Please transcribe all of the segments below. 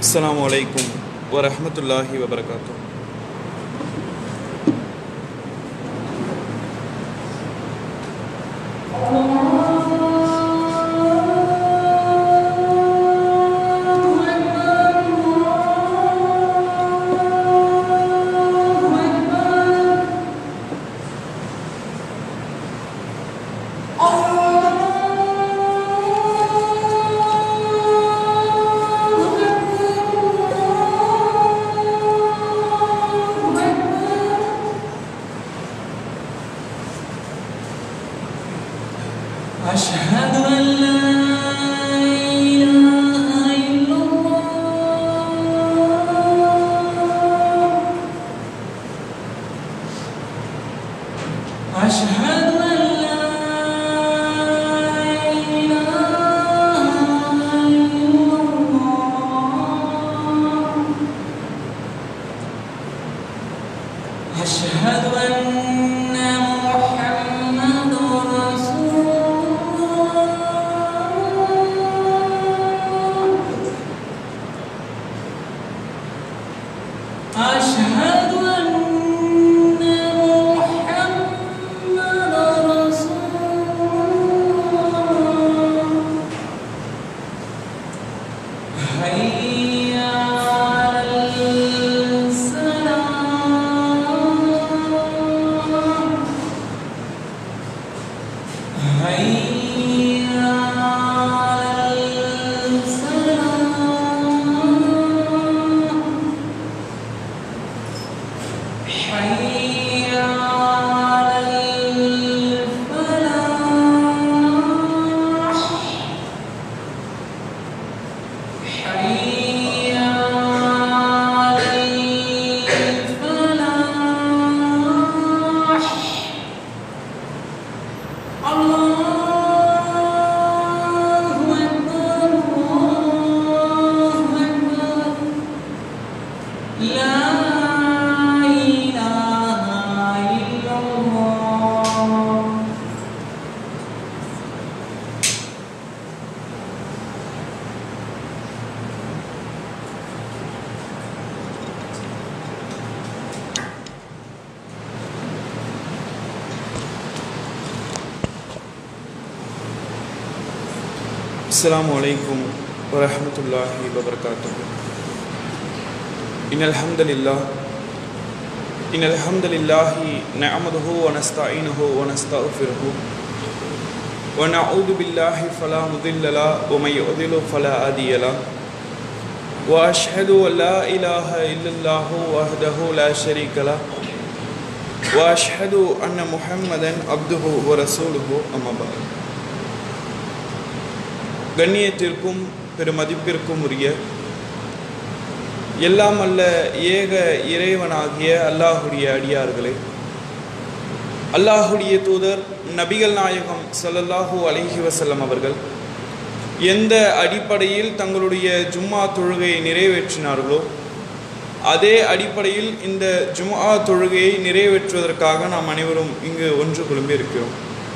அஸ்ஸலாமு அலைக்கும் வரஹ்மத்துல்லாஹி வபரகாத்து أشهد أن لا إله إلا الله أشهد أن لا إله إلا الله أشهد أن محمد رسول الله أشهد أن محمد رسول الله هيا على السلام هيا على السلام حي على الفلاح حي على الفلاح الله أكبر الله أكبر لا إله إلا الله السلام عليكم ورحمة الله وبركاته إن الحمد لله إن الحمد لله نعمده ونستعينه ونستغفره ونعوذ بالله فلا مضل له ومن يضلل فلا هادي له وأشهد أن لا إله إلا الله وحده لا شريك له وأشهد أن محمدا عبده ورسوله أما بعد கண்ணியத்திற்கும் பெருமதிப்பிற்கும் உரிய எல்லாம் அல்ல ஏக இறைவனாகிய அல்லாஹுடைய அடியார்களே அல்லாஹுடைய தூதர் நபிகள் நாயகம் ஸல்லல்லாஹு அலைஹி வஸல்லம் அவர்கள் எந்த அடிப்படையில் தங்களுடைய ஜும்மா தொழுகையை நிறைவேற்றினார்களோ அதே அடிப்படையில் இந்த ஜும்ஆ தொழுகையை நிறைவேற்றுவதற்காக நாம் அனைவரும் இங்கு ஒன்று குழும்பி இருக்கிறோம்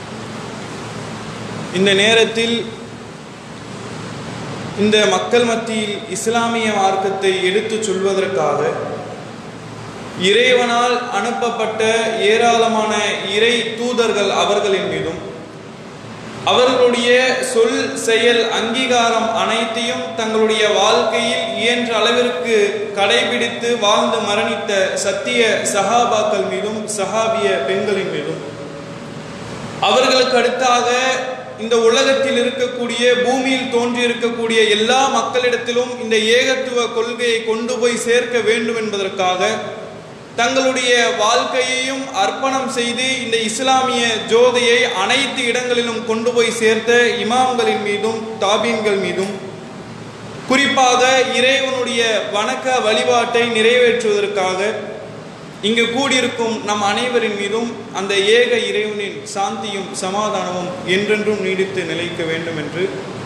இந்த நேரத்தில் இந்த மக்கள் மத்தியில் இஸ்லாமிய மார்க்கத்தை எடுத்துச் சொல்வதற்காக இறைவனால் அனுப்பப்பட்ட ஏராளமான இறை தூதர்கள் அவர்களின் மீதும் அவர்களுடைய சொல் செயல் அங்கீகாரம் அனைத்தையும் தங்களுடைய வாழ்க்கையில் இயன்ற அளவிற்கு கடைபிடித்து வாழ்ந்து மரணித்த சத்திய சஹாபாக்கள் மீதும் சஹாபிய பெண்களின் மீதும் அவர்களுக்கு அடுத்தாக இந்த உலகத்தில் இருக்கக்கூடிய பூமியில் தோன்றி இருக்கக்கூடிய எல்லா மக்களிடத்திலும் இந்த ஏகத்துவ கொள்கையை கொண்டு போய் சேர்க்க வேண்டும் என்பதற்காக தங்களுடைய வாழ்க்கையையும் அர்ப்பணம் செய்து இந்த இஸ்லாமிய ஜோதியை அனைத்து இடங்களிலும் கொண்டு போய் சேர்த்த இமாம்களின் மீதும் தாபீன்கள் மீதும் குறிப்பாக இறைவனுடைய வணக்க வழிபாட்டை நிறைவேற்றுவதற்காக இங்கு கூடியிருக்கும் நம் அனைவரின் மீதும் அந்த ஏக இறைவனின் சாந்தியும் சமாதானமும் என்றென்றும் நீடித்து நிலைக்க வேண்டும் என்று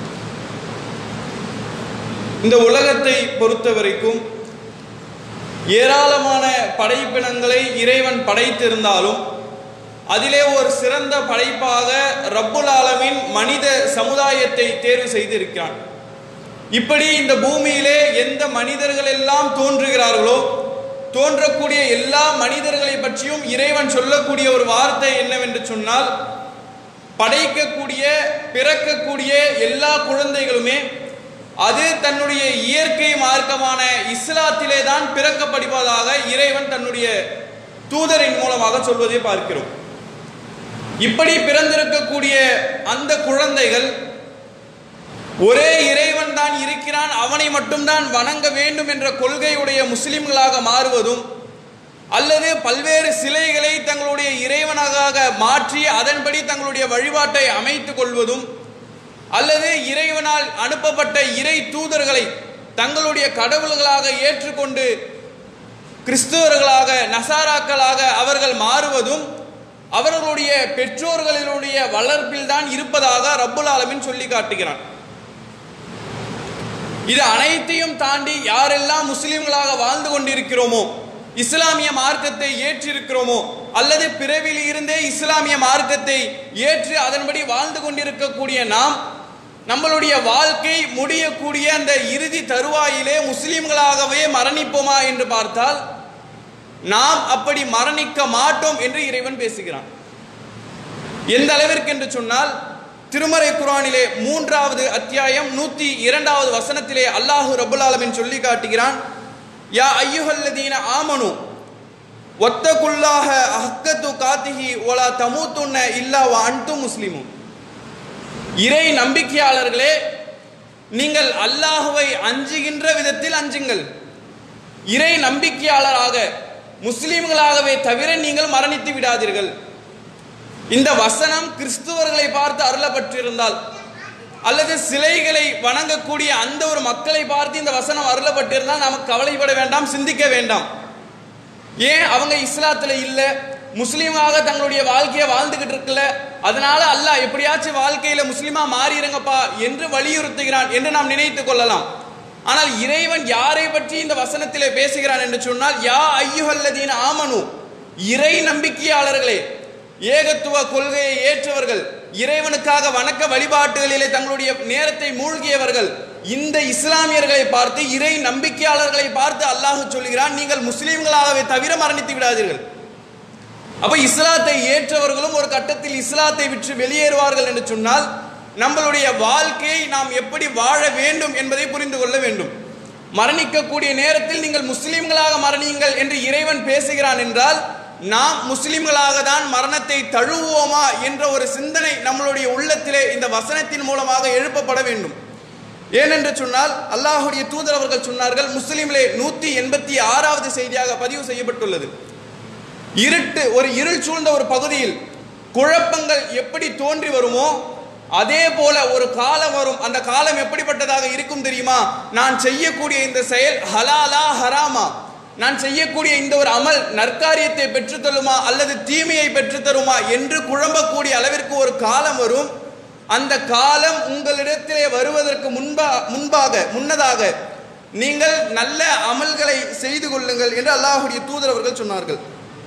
இந்த உலகத்தை பொறுத்த வரைக்கும் ஏராளமான படைப்பினங்களை இறைவன் படைத்திருந்தாலும் அதிலே ஒரு சிறந்த படைப்பாக ரப்புல் ஆலமீன் மனித சமுதாயத்தை தேர்வு செய்திருக்கிறான் இப்படி இந்த பூமியிலே எந்த மனிதர்கள் எல்லாம் தோன்றுகிறார்களோ தோன்றக்கூடிய எல்லா மனிதர்களை பற்றியும் இறைவன் சொல்லக்கூடிய ஒரு வார்த்தை என்னவென்று சொன்னால் படைக்கக்கூடிய பிறக்கக்கூடிய எல்லா குழந்தைகளுமே அது தன்னுடைய இயற்கை மார்க்கமான இஸ்லாத்திலே தான் பிறக்கப்படுவதாக இறைவன் தன்னுடைய தூதரின் மூலமாக சொல்வதை பார்க்கிறோம் இப்படி பிறந்திருக்கக்கூடிய அந்த குழந்தைகள் ஒரே இறைவன் தான் இருக்கிறான் அவனை மட்டும்தான் வணங்க வேண்டும் என்ற கொள்கையுடைய முஸ்லிம்களாக மாறுவதும் அல்லது பல்வேறு சிலைகளை தங்களுடைய இறைவனாக மாற்றி அதன்படி தங்களுடைய வழிபாட்டை அமைத்துக் கொள்வதும் அல்லது இறைவனால் அனுப்பப்பட்ட இறை தூதர்களை தங்களுடைய கடவுள்களாக ஏற்றுக்கொண்டு கிறிஸ்துவர்களாக நசாராக்களாக அவர்கள் மாறுவதும் அவர்களுடைய பெற்றோர்களினுடைய வளர்ப்பில் தான் இருப்பதாக ரப்புல் ஆலமின் சொல்லி காட்டுகிறான் இது அனைத்தையும் தாண்டி யாரெல்லாம் முஸ்லிம்களாக வாழ்ந்து கொண்டிருக்கிறோமோ இஸ்லாமிய மார்க்கத்தை ஏற்றிருக்கிறோமோ அல்லது பிறவியில் இருந்தே இஸ்லாமிய மார்க்கத்தை ஏற்று அதன்படி வாழ்ந்து கொண்டிருக்கக்கூடிய நாம் நம்மளுடைய வாழ்க்கை முடியக்கூடிய அந்த இறுதி தருவாயிலே முஸ்லிம்களாகவே மரணிப்போமா என்று பார்த்தால் நாம் அப்படி மரணிக்க மாட்டோம் என்று இறைவன் பேசுகிறான் எந்த அளவிற்கு என்று சொன்னால் திருமறை குரானிலே மூன்றாவது அத்தியாயம் நூத்தி இரண்டாவது வசனத்திலே அல்லாஹு ரபுல் ஆலமின் சொல்லி காட்டுகிறான் யா ஐயுஹல்லதீன ஆமனு ஒத்தகுல்லாக அஹக்கத்து காத்திஹி ஒலா தமூத்துன்ன இல்லா வ அன்து முஸ்லிமும் இறை நம்பிக்கையாளர்களே நீங்கள் அல்லாஹுவை அஞ்சுகின்ற விதத்தில் அஞ்சுங்கள் இறை நம்பிக்கையாளராக முஸ்லிம்களாகவே தவிர நீங்கள் மரணித்து விடாதீர்கள் இந்த வசனம் கிறிஸ்துவர்களை பார்த்து அருளப்பட்டிருந்தால் அல்லது சிலைகளை வணங்கக்கூடிய அந்த ஒரு மக்களை பார்த்து இந்த வசனம் அருளப்பட்டிருந்தால் நமக்கு கவலைப்பட வேண்டாம் சிந்திக்க வேண்டாம் ஏன் அவங்க இஸ்லாத்துல இல்ல முஸ்லீமாக தங்களுடைய வாழ்க்கையை வாழ்ந்துகிட்டு இருக்கல அதனால அல்லாஹ் எப்படியாச்சும் வாழ்க்கையில முஸ்லீமா மாறிடுங்கப்பா என்று வலியுறுத்துகிறான் என்று நாம் நினைத்துக் கொள்ளலாம் ஆனால் இறைவன் யாரை பற்றி இந்த வசனத்திலே பேசுகிறான் என்று சொன்னால் யா ஐயுஹல்லதீன ஆமனு இறை நம்பிக்கையாளர்களே ஏகத்துவ கொள்கையை ஏற்றவர்கள் இறைவனுக்காக வணக்க வழிபாட்டுகளிலே தங்களுடைய நேரத்தை மூழ்கியவர்கள் இந்த இஸ்லாமியர்களை பார்த்து இறை நம்பிக்கையாளர்களை பார்த்து அல்லாஹ் சொல்கிறான் நீங்கள் முஸ்லிம்களாகவே தவிர மரணித்து விடாதீர்கள் அப்ப இஸ்லாத்தை ஏற்றவர்களும் ஒரு கட்டத்தில் இஸ்லாத்தை விற்று வெளியேறுவார்கள் என்று சொன்னால் நம்மளுடைய வாழ்க்கையை நாம் எப்படி வாழ வேண்டும் என்பதை புரிந்து கொள்ள வேண்டும் மரணிக்கக்கூடிய நேரத்தில் நீங்கள் முஸ்லிம்களாக மரணியுங்கள் என்று இறைவன் பேசுகிறான் என்றால் நாம் முஸ்லிம்களாக தான் மரணத்தை தழுவுவோமா என்ற ஒரு சிந்தனை நம்மளுடைய உள்ளத்திலே இந்த வசனத்தின் மூலமாக எழுப்பப்பட வேண்டும் ஏனென்று சொன்னால் அல்லாஹுடைய தூதர் அவர்கள் சொன்னார்கள் முஸ்லிமிலே நூத்தி எண்பத்தி ஆறாவது செய்தியாக பதிவு செய்யப்பட்டுள்ளது இருட்டு ஒரு இருள் சூழ்ந்த ஒரு பகுதியில் குழப்பங்கள் எப்படி தோன்றி வருமோ அதே போல ஒரு காலம் வரும் அந்த காலம் எப்படிப்பட்டதாக இருக்கும் தெரியுமா நான் செய்யக்கூடிய இந்த செயல் ஹலாலா ஹராமா நான் செய்யக்கூடிய இந்த ஒரு அமல் நற்காரியத்தை பெற்றுத்தருமா அல்லது தீமையை பெற்றுத்தருமா என்று குழம்பக்கூடிய அளவிற்கு ஒரு காலம் வரும் அந்த காலம் உங்களிடத்திலே வருவதற்கு முன்பா முன்பாக முன்னதாக நீங்கள் நல்ல அமல்களை செய்து கொள்ளுங்கள் என்று அல்லாஹுடைய தூதர் அவர்கள் சொன்னார்கள்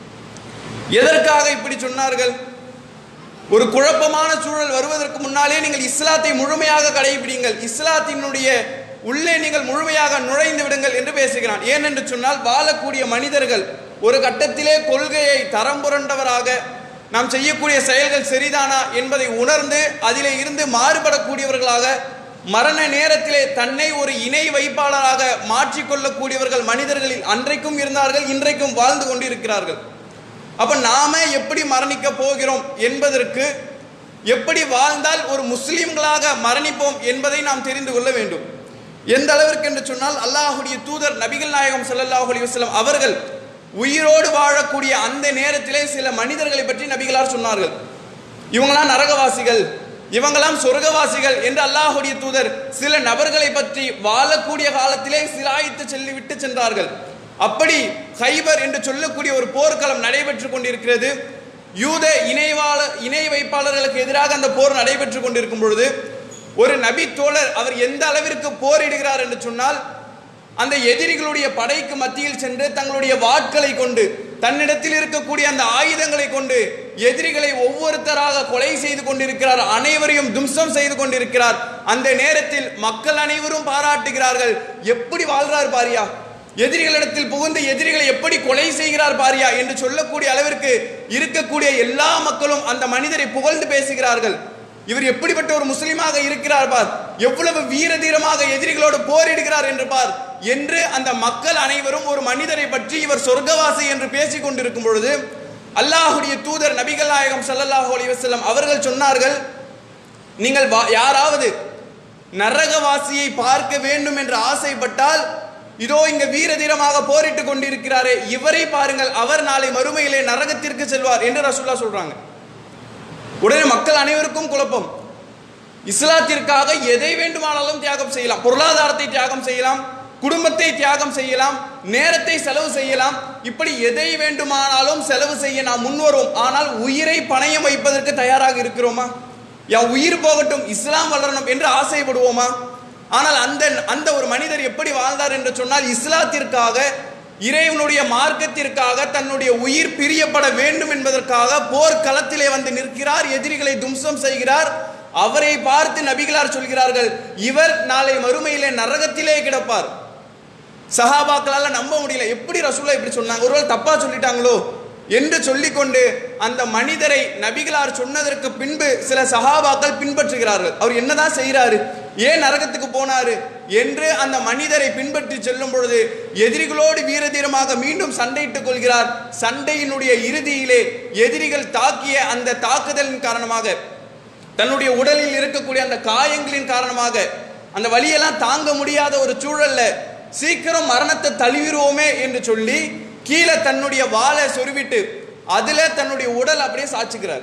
எதற்காக இப்படி சொன்னார்கள் ஒரு குழப்பமான சூழல் வருவதற்கு முன்னாலே நீங்கள் இஸ்லாத்தை முழுமையாக கடைபிடிங்கள் இஸ்லாத்தினுடைய உள்ளே நீங்கள் முழுமையாக நுழைந்து விடுங்கள் என்று பேசுகிறான் ஏனென்று சொன்னால் வாழக்கூடிய மனிதர்கள் ஒரு கட்டத்திலே கொள்கையை தரம் புரண்டவராக நாம் செய்யக்கூடிய செயல்கள் சரிதானா என்பதை உணர்ந்து அதிலே இருந்து மாறுபடக்கூடியவர்களாக மரண நேரத்திலே தன்னை ஒரு இணை வைப்பாளராக மாற்றிக்கொள்ளக்கூடியவர்கள் மனிதர்களில் அன்றைக்கும் இருந்தார்கள் இன்றைக்கும் வாழ்ந்து கொண்டிருக்கிறார்கள் அப்ப நாம எப்படி மரணிக்க போகிறோம் என்பதற்கு எப்படி வாழ்ந்தால் ஒரு முஸ்லிம்களாக மரணிப்போம் என்பதை நாம் தெரிந்து கொள்ள வேண்டும் எந்த அளவிற்கு என்று சொன்னால் அல்லாஹுடைய தூதர் நபிகள் நாயகம் ஸல்லல்லாஹு அலைஹி வஸல்லம் அவர்கள் உயிரோடு வாழக்கூடிய அந்த நேரத்திலே சில மனிதர்களை பற்றி நபிகளார் சொன்னார்கள் இவங்களாம் நரகவாசிகள் இவங்களாம் சொர்க்கவாசிகள் என்று அல்லாஹுடைய தூதர் சில நபர்களை பற்றி வாழக்கூடிய காலத்திலே சிலாயித்து சொல்லி விட்டு சென்றார்கள் அப்படி ஹைபர் என்று சொல்லக்கூடிய ஒரு போர்க்களம் நடைபெற்றுக் கொண்டிருக்கிறது யூத இணைவாள இணை வைப்பாளர்களுக்கு எதிராக அந்த போர் நடைபெற்றுக் கொண்டிருக்கும் பொழுது ஒரு நபி தோழர் அவர் எந்த அளவிற்கு போரிடுகிறார் என்று சொன்னால் அந்த எதிரிகளுடைய படைக்கு மத்தியில் சென்று தங்களுடைய வாட்களை கொண்டு தன்னிடத்தில் இருக்கக்கூடிய அந்த ஆயுதங்களை கொண்டு எதிரிகளை ஒவ்வொருத்தராக கொலை செய்து கொண்டிருக்கிறார் அனைவரையும் தும்சம் செய்து கொண்டிருக்கிறார் அந்த நேரத்தில் மக்கள் அனைவரும் பாராட்டுகிறார்கள் எப்படி வாழ்றார் பாரியா எதிரிகளிடத்தில் புகுந்து எதிரிகளை எப்படி கொலை செய்கிறார் பாரியா என்று சொல்லக்கூடிய அளவிற்கு இருக்கக்கூடிய எல்லா மக்களும் அந்த மனிதரை புகழ்ந்து பேசுகிறார்கள் இவர் எப்படிப்பட்ட ஒரு முஸ்லிமாக இருக்கிறார் பார் எவ்வளவு வீர தீரமாக எதிரிகளோடு போரிடுகிறார் என்று பார் என்று அந்த மக்கள் அனைவரும் ஒரு மனிதரை பற்றி இவர் சொர்க்கவாசி என்று பேசிக் கொண்டிருக்கும் பொழுது அல்லாஹுடைய தூதர் நபிகள் நாயகம் ஸல்லல்லாஹு அலைஹி வஸல்லம் அவர்கள் சொன்னார்கள் நீங்கள் வா- யாராவது நரகவாசியை பார்க்க வேண்டும் என்று ஆசைப்பட்டால் இதோ இங்க வீர தீரமாக போரிட்டு கொண்டிருக்கிறாரே இவரை பாருங்கள் அவர் நாளை மறுமையிலே நரகத்திற்கு செல்வார் என்று ரசூல்லா சொல்றாங்க உடனே மக்கள் அனைவருக்கும் குழப்பம் இஸ்லாத்திற்காக எதை வேண்டுமானாலும் தியாகம் செய்யலாம் பொருளாதாரத்தை தியாகம் செய்யலாம் குடும்பத்தை தியாகம் செய்யலாம் நேரத்தை செலவு செய்யலாம் இப்படி எதை வேண்டுமானாலும் செலவு செய்ய நாம் முன்வரும் ஆனால் உயிரை பணயம் வைப்பதற்கு தயாராக இருக்கிறோமா என் உயிர் போகட்டும் இஸ்லாம் வளரணும் என்று ஆசைப்படுவோமா ஆனால் அந்த அந்த ஒரு மனிதர் எப்படி வாழ்ந்தார் என்று சொன்னால் இஸ்லாத்திற்காக இறைவனுடைய மார்க்கத்திற்காக தன்னுடைய உயிர் பிரியப்பட வேண்டும் என்பதற்காக போர்க்களத்திலே வந்து நிற்கிறார் எதிரிகளை தும்சம் செய்கிறார் அவரை பார்த்து நபிகளார் சொல்கிறார்கள் இவர் நாளை மறுமையிலே நரகத்திலே கிடப்பார் சஹாபாக்களால நம்ப முடியல எப்படி ரசூலா இப்படி சொன்னாங்க ஒருவேளை தப்பா சொல்லிட்டாங்களோ என்று சொல்லிக்கொண்டு அந்த மனிதரை நபிகளார் சொன்னதற்கு பின்பு சில சஹாபாக்கள் பின்பற்றுகிறார்கள் அவர் என்னதான் செய்கிறாரு ஏன் நரகத்துக்கு போனாரு என்று அந்த மனிதரை பின்பற்றி செல்லும் பொழுது எதிரிகளோடு வீரதீரமாக மீண்டும் சண்டையிட்டுக் கொள்கிறார் சண்டையினுடைய இறுதியிலே எதிரிகள் தாக்கிய அந்த தாக்குதலின் காரணமாக தன்னுடைய உடலில் இருக்கக்கூடிய அந்த காயங்களின் காரணமாக அந்த வலியெல்லாம் தாங்க முடியாத ஒரு சூழல்ல சீக்கிரம் மரணத்தை தழுவிடுவோமே என்று சொல்லி கீழே தன்னுடைய வாளை சொருவிட்டு அதுல தன்னுடைய உடல் அப்படியே சாச்சுக்கிறார்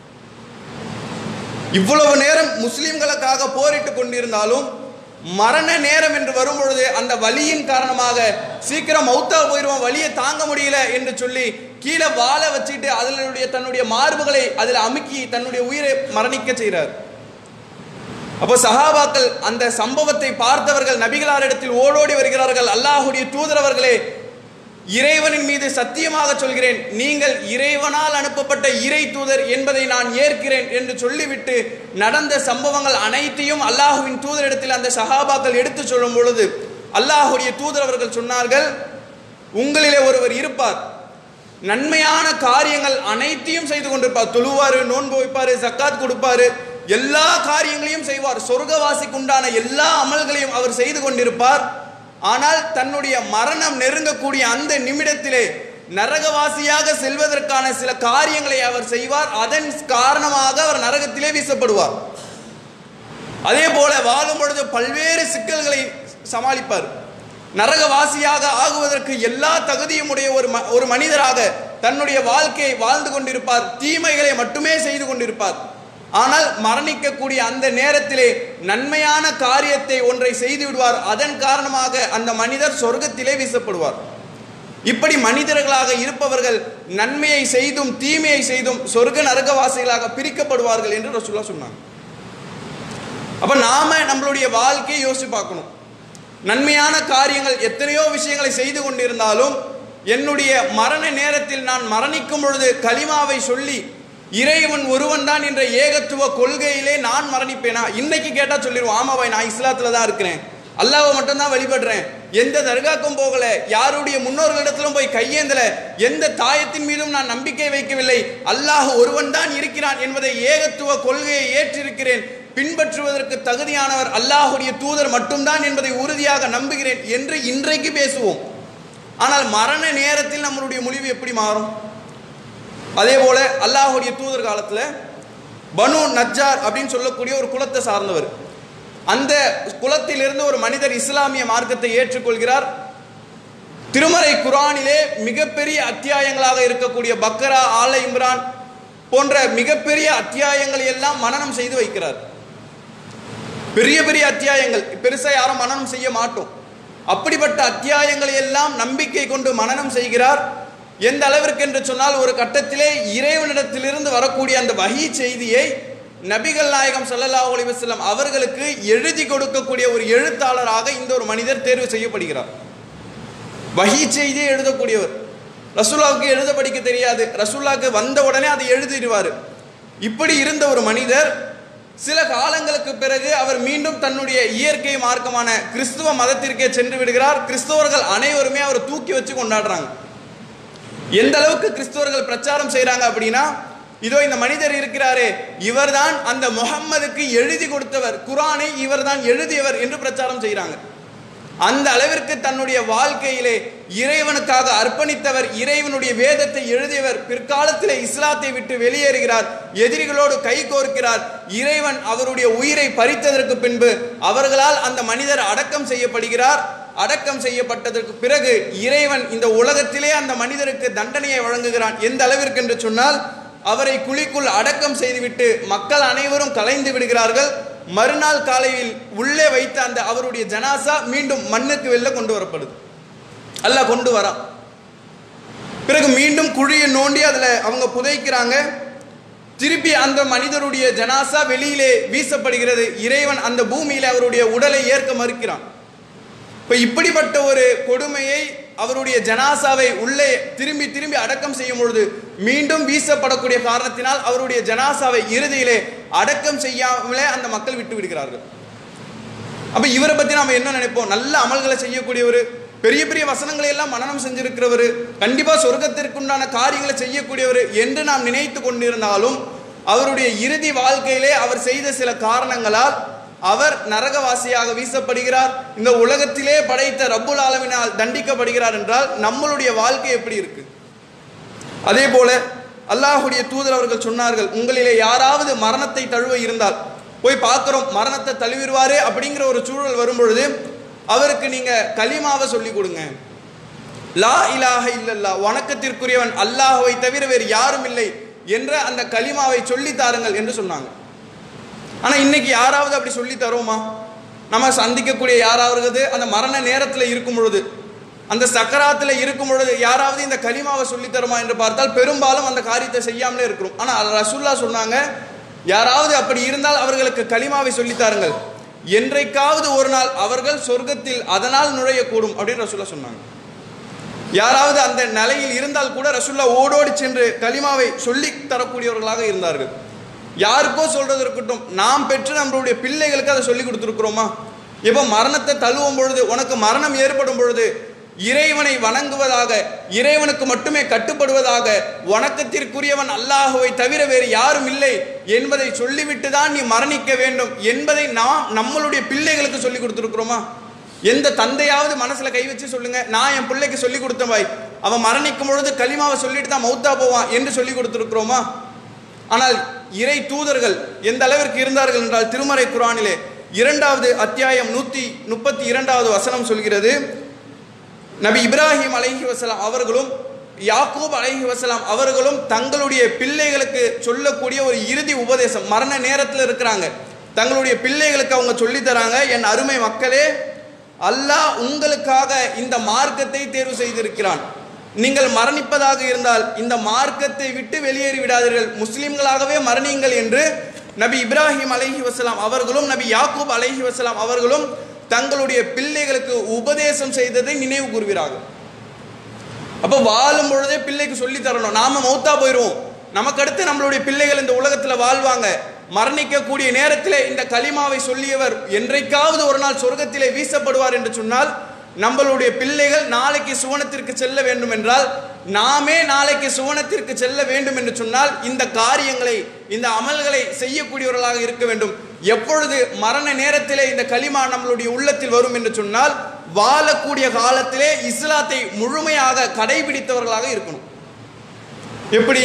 இவ்வளவு நேரம் முஸ்லிம்களுக்காக போரிட்டு கொண்டிருந்தாலும் மரண நேரம் என்று வரும் பொழுது அந்த வலியின் காரணமாக சீக்கிரம் மௌத்தா போயிடுவோம் வலியை தாங்க முடியல என்று சொல்லி கீழே வாழை வச்சுட்டு அதனுடைய தன்னுடைய மார்புகளை அதில் அமுக்கி தன்னுடைய உயிரை மரணிக்க செய்கிறார் அப்போ சஹாபாக்கள் அந்த சம்பவத்தை பார்த்தவர்கள் நபிகளாரிடத்தில் ஓடோடி வருகிறார்கள் அல்லாஹுடைய தூதரவர்களே இறைவனின் மீது சத்தியமாக சொல்கிறேன் நீங்கள் இறைவனால் அனுப்பப்பட்ட இறை தூதர் என்பதை நான் ஏற்கிறேன் என்று சொல்லிவிட்டு நடந்த சம்பவங்கள் அனைத்தையும் அல்லாஹுவின் தூதரிடத்தில் அந்த சஹாபாக்கள் எடுத்து சொல்லும் பொழுது அல்லாஹுடைய தூதர் அவர்கள் சொன்னார்கள் உங்களிலே ஒருவர் இருப்பார் நன்மையான காரியங்கள் அனைத்தையும் செய்து கொண்டிருப்பார் தொழுவாரு நோன்பு வைப்பாரு ஜக்காத் கொடுப்பாரு எல்லா காரியங்களையும் செய்வார் சொர்க்கவாசிக்கு உண்டான எல்லா அமல்களையும் அவர் செய்து கொண்டிருப்பார் ஆனால் தன்னுடைய மரணம் நெருங்கக்கூடிய அந்த நிமிடத்திலே நரகவாசியாக செல்வதற்கான சில காரியங்களை அவர் செய்வார் அதன் காரணமாக அவர் நரகத்திலே வீசப்படுவார் அதே போல வாழும் பொழுது பல்வேறு சிக்கல்களை சமாளிப்பார் நரகவாசியாக ஆகுவதற்கு எல்லா தகுதியும் உடைய ஒரு ம- ஒரு மனிதராக தன்னுடைய வாழ்க்கையை வாழ்ந்து கொண்டிருப்பார் தீமைகளை மட்டுமே செய்து கொண்டிருப்பார் ஆனால் மரணிக்கக்கூடிய அந்த நேரத்திலே நன்மையான காரியத்தை ஒன்றை செய்து விடுவார் அதன் காரணமாக அந்த மனிதர் சொர்க்கத்திலே வீசப்படுவார் இப்படி மனிதர்களாக இருப்பவர்கள் நன்மையை செய்தும் தீமையை செய்தும் சொர்க்க நரகவாசிகளாக பிரிக்கப்படுவார்கள் என்று ரசூல்லா சொன்னாங்க அப்ப நாம நம்மளுடைய வாழ்க்கையை யோசிச்சு பார்க்கணும் நன்மையான காரியங்கள் எத்தனையோ விஷயங்களை செய்து கொண்டிருந்தாலும் என்னுடைய மரண நேரத்தில் நான் மரணிக்கும் பொழுது கலிமாவை சொல்லி இறைவன் ஒருவன் தான் என்ற ஏகத்துவ கொள்கையிலே நான் மரணிப்பேனா இன்னைக்கு கேட்டா சொல்லிடுவோம் ஆமாவாய் நான் இஸ்லாத்துல தான் இருக்கிறேன் அல்லாவை மட்டும்தான் வழிபடுறேன் எந்த தர்காக்கும் போகல யாருடைய முன்னோர்களிடத்திலும் போய் கையேந்தல எந்த தாயத்தின் மீதும் நான் நம்பிக்கை வைக்கவில்லை அல்லாஹ் ஒருவன் தான் இருக்கிறான் என்பதை ஏகத்துவ கொள்கையை ஏற்றிருக்கிறேன் பின்பற்றுவதற்கு தகுதியானவர் அல்லாஹுடைய தூதர் மட்டும்தான் என்பதை உறுதியாக நம்புகிறேன் என்று இன்றைக்கு பேசுவோம் ஆனால் மரண நேரத்தில் நம்மளுடைய முடிவு எப்படி மாறும் அதே போல அல்லாஹுடைய தூதர் காலத்துல பனு நஜ்ஜார் அப்படின்னு சொல்லக்கூடிய ஒரு குலத்தை சார்ந்தவர் அந்த குலத்திலிருந்து ஒரு மனிதர் இஸ்லாமிய மார்க்கத்தை ஏற்றுக்கொள்கிறார் திருமறை குரானிலே மிகப்பெரிய அத்தியாயங்களாக இருக்கக்கூடிய பக்கரா ஆல இம்ரான் போன்ற மிகப்பெரிய அத்தியாயங்களை எல்லாம் மனனம் செய்து வைக்கிறார் பெரிய பெரிய அத்தியாயங்கள் பெருசா யாரும் மனனம் செய்ய மாட்டோம் அப்படிப்பட்ட அத்தியாயங்களை எல்லாம் நம்பிக்கை கொண்டு மனனம் செய்கிறார் எந்த அளவிற்கு என்று சொன்னால் ஒரு கட்டத்திலே இறைவனிடத்திலிருந்து வரக்கூடிய அந்த வகி செய்தியை நபிகள் நாயகம் ஸல்லல்லாஹு அலைஹி வஸல்லம் அவர்களுக்கு எழுதி கொடுக்கக்கூடிய ஒரு எழுத்தாளராக இந்த ஒரு மனிதர் தேர்வு செய்யப்படுகிறார் வகி செய்தியை எழுதக்கூடியவர் ரசூல்லாவுக்கு எழுத படிக்க தெரியாது ரசூல்லாவுக்கு வந்த உடனே அதை எழுதிடுவார் இப்படி இருந்த ஒரு மனிதர் சில காலங்களுக்கு பிறகு அவர் மீண்டும் தன்னுடைய இயற்கை மார்க்கமான கிறிஸ்துவ மதத்திற்கே சென்று விடுகிறார் கிறிஸ்தவர்கள் அனைவருமே அவரை தூக்கி வச்சு கொண்டாடுறாங்க எந்த அளவுக்கு கிறிஸ்தவர்கள் பிரச்சாரம் செய்றாங்க அப்படின்னா இதோ இந்த மனிதர் இருக்கிறாரே இவர்தான் அந்த முகம்மதுக்கு எழுதி கொடுத்தவர் குரானை இவர்தான் எழுதியவர் என்று பிரச்சாரம் செய்றாங்க அந்த அளவிற்கு தன்னுடைய வாழ்க்கையிலே இறைவனுக்காக அர்ப்பணித்தவர் இறைவனுடைய வேதத்தை எழுதியவர் பிற்காலத்திலே இஸ்லாத்தை விட்டு வெளியேறுகிறார் எதிரிகளோடு கை கோர்க்கிறார் இறைவன் அவருடைய உயிரை பறித்ததற்கு பின்பு அவர்களால் அந்த மனிதர் அடக்கம் செய்யப்படுகிறார் அடக்கம் செய்யப்பட்டதற்கு பிறகு இறைவன் இந்த உலகத்திலே அந்த மனிதருக்கு தண்டனையை வழங்குகிறான் எந்த அளவிற்கு என்று சொன்னால் அவரை குழிக்குள் அடக்கம் செய்துவிட்டு மக்கள் அனைவரும் கலைந்து விடுகிறார்கள் மறுநாள் காலையில் உள்ளே வைத்த அந்த அவருடைய ஜனாசா மீண்டும் மண்ணுக்கு வெளில கொண்டு வரப்படுது அல்லாஹ் கொண்டு வரான் பிறகு மீண்டும் குழியை நோண்டி அதில் அவங்க புதைக்கிறாங்க திருப்பி அந்த மனிதருடைய ஜனாசா வெளியிலே வீசப்படுகிறது இறைவன் அந்த பூமியில அவருடைய உடலை ஏற்க மறுக்கிறான் இப்ப இப்படிப்பட்ட ஒரு கொடுமையை அவருடைய ஜனாசாவை உள்ளே திரும்பி திரும்பி அடக்கம் செய்யும் பொழுது மீண்டும் வீசப்படக்கூடிய காரணத்தினால் அவருடைய ஜனாசாவை இறுதியிலே அடக்கம் செய்யாமலே அந்த மக்கள் விட்டு விடுகிறார்கள் அப்ப இவரை பத்தி நாம என்ன நினைப்போம் நல்ல அமல்களை செய்யக்கூடியவர் பெரிய பெரிய வசனங்களை எல்லாம் மனனம் செஞ்சிருக்கிறவர் கண்டிப்பா சொர்க்கத்திற்குண்டான காரியங்களை செய்யக்கூடியவர் என்று நாம் நினைத்து கொண்டிருந்தாலும் அவருடைய இறுதி வாழ்க்கையிலே அவர் செய்த சில காரணங்களால் அவர் நரகவாசியாக வீசப்படுகிறார் இந்த உலகத்திலே படைத்த ரப்புல் ஆலமினால் தண்டிக்கப்படுகிறார் என்றால் நம்மளுடைய வாழ்க்கை எப்படி இருக்கு அதே போல அல்லாஹுடைய தூதர் அவர்கள் சொன்னார்கள் உங்களிலே யாராவது மரணத்தை தழுவ இருந்தால் போய் பார்க்கிறோம் மரணத்தை தழுவிடுவாரு அப்படிங்கிற ஒரு சூழல் வரும்பொழுது அவருக்கு நீங்க கலிமாவை சொல்லி கொடுங்க லா இலாஹ இல்லல்லா வணக்கத்திற்குரியவன் அல்லாஹ்வை தவிர வேறு யாரும் இல்லை என்ற அந்த கலிமாவை சொல்லி தாருங்கள் என்று சொன்னாங்க ஆனா இன்னைக்கு யாராவது அப்படி சொல்லி தரோமா நம்ம சந்திக்கக்கூடிய யாராவது அந்த மரண நேரத்தில் இருக்கும் பொழுது அந்த சக்கராத்தில் இருக்கும் பொழுது யாராவது இந்த கலிமாவை சொல்லி தருமா என்று பார்த்தால் பெரும்பாலும் அந்த காரியத்தை செய்யாமலே இருக்கிறோம் ஆனா ரசூல்லா சொன்னாங்க யாராவது அப்படி இருந்தால் அவர்களுக்கு கலிமாவை சொல்லி தாருங்கள் என்றைக்காவது ஒரு நாள் அவர்கள் சொர்க்கத்தில் அதனால் நுழையக்கூடும் அப்படின்னு ரசூல்லா சொன்னாங்க யாராவது அந்த நிலையில் இருந்தால் கூட ரசூல்லா ஓடோடி சென்று கலிமாவை சொல்லி தரக்கூடியவர்களாக இருந்தார்கள் யாருக்கோ சொல்றது இருக்கட்டும் நாம் பெற்று நம்மளுடைய பிள்ளைகளுக்கு அதை சொல்லி கொடுத்துருக்குறோமா இப்போ மரணத்தை தழுவும் பொழுது உனக்கு மரணம் ஏற்படும் பொழுது இறைவனை வணங்குவதாக இறைவனுக்கு மட்டுமே கட்டுப்படுவதாக வணக்கத்திற்குரியவன் அல்லாஹுவை தவிர வேறு யாரும் இல்லை என்பதை சொல்லிவிட்டு தான் நீ மரணிக்க வேண்டும் என்பதை நாம் நம்மளுடைய பிள்ளைகளுக்கு சொல்லி கொடுத்துருக்குறோமா எந்த தந்தையாவது மனசுல கை வச்சு சொல்லுங்க நான் என் பிள்ளைக்கு சொல்லி கொடுத்தேன் பாய் அவன் மரணிக்கும் பொழுது களிமாவை சொல்லிட்டு தான் மௌத்தா போவான் என்று சொல்லி கொடுத்துருக்குறோமா ஆனால் இறை தூதர்கள் எந்த அளவிற்கு இருந்தார்கள் என்றால் திருமறை குரானிலே இரண்டாவது அத்தியாயம் நூத்தி முப்பத்தி இரண்டாவது வசனம் சொல்கிறது நபி இப்ராஹிம் அலைஹி வஸலாம் அவர்களும் யாக்கூப் அலைஹி வஸலாம் அவர்களும் தங்களுடைய பிள்ளைகளுக்கு சொல்லக்கூடிய ஒரு இறுதி உபதேசம் மரண நேரத்தில் இருக்கிறாங்க தங்களுடைய பிள்ளைகளுக்கு அவங்க சொல்லித் தராங்க என் அருமை மக்களே அல்லாஹ் உங்களுக்காக இந்த மார்க்கத்தை தேர்வு செய்திருக்கிறான் நீங்கள் மரணிப்பதாக இருந்தால் இந்த மார்க்கத்தை விட்டு வெளியேறி விடாதீர்கள் முஸ்லிம்களாகவே மரணியுங்கள் என்று நபி இப்ராஹிம் அலைஹி வஸலாம் அவர்களும் நபி யாக்கூப் அலைஹி வஸலாம் அவர்களும் தங்களுடைய பிள்ளைகளுக்கு உபதேசம் செய்ததை நினைவு கூறுகிறார்கள் அப்ப வாழும் பொழுதே பிள்ளைக்கு சொல்லி தரணும் நாம மௌத்தா போயிடுவோம் நமக்கு அடுத்து நம்மளுடைய பிள்ளைகள் இந்த உலகத்துல வாழ்வாங்க மரணிக்கக்கூடிய நேரத்திலே இந்த கலிமாவை சொல்லியவர் என்றைக்காவது ஒரு நாள் சொர்க்கத்திலே வீசப்படுவார் என்று சொன்னால் நம்மளுடைய பிள்ளைகள் நாளைக்கு சுவனத்திற்கு செல்ல வேண்டும் என்றால் நாமே நாளைக்கு சுவனத்திற்கு செல்ல வேண்டும் என்று சொன்னால் இந்த காரியங்களை இந்த அமல்களை செய்யக்கூடியவர்களாக இருக்க வேண்டும் எப்பொழுது மரண நேரத்திலே இந்த களிமா நம்மளுடைய உள்ளத்தில் வரும் என்று சொன்னால் வாழக்கூடிய காலத்திலே இஸ்லாத்தை முழுமையாக கடைபிடித்தவர்களாக இருக்கணும் எப்படி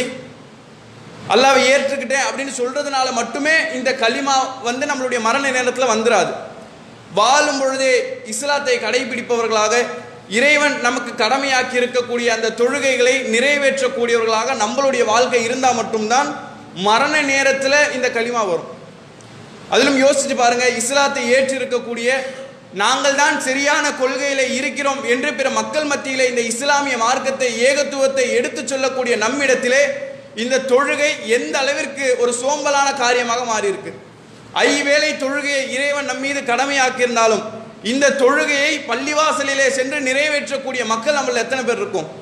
அல்லாவை ஏற்றுக்கிட்டேன் அப்படின்னு சொல்றதுனால மட்டுமே இந்த களிமா வந்து நம்மளுடைய மரண நேரத்தில் வந்துராது வாழும் பொழுதே இஸ்லாத்தை கடைபிடிப்பவர்களாக இறைவன் நமக்கு கடமையாக்கி இருக்கக்கூடிய அந்த தொழுகைகளை நிறைவேற்றக்கூடியவர்களாக நம்மளுடைய வாழ்க்கை இருந்தால் மட்டும்தான் மரண நேரத்தில் இந்த களிமா வரும் அதிலும் யோசிச்சு பாருங்க இஸ்லாத்தை ஏற்றிருக்கக்கூடிய நாங்கள் தான் சரியான கொள்கையில இருக்கிறோம் என்று பிற மக்கள் மத்தியிலே இந்த இஸ்லாமிய மார்க்கத்தை ஏகத்துவத்தை எடுத்துச் சொல்லக்கூடிய நம்மிடத்திலே இந்த தொழுகை எந்த அளவிற்கு ஒரு சோம்பலான காரியமாக மாறி இருக்கு ஐவேளை தொழுகையை இறைவன் நம் மீது கடமையாக்கியிருந்தாலும் இந்த தொழுகையை பள்ளிவாசலிலே சென்று நிறைவேற்றக்கூடிய மக்கள் நம்மள எத்தனை பேர் இருக்கும்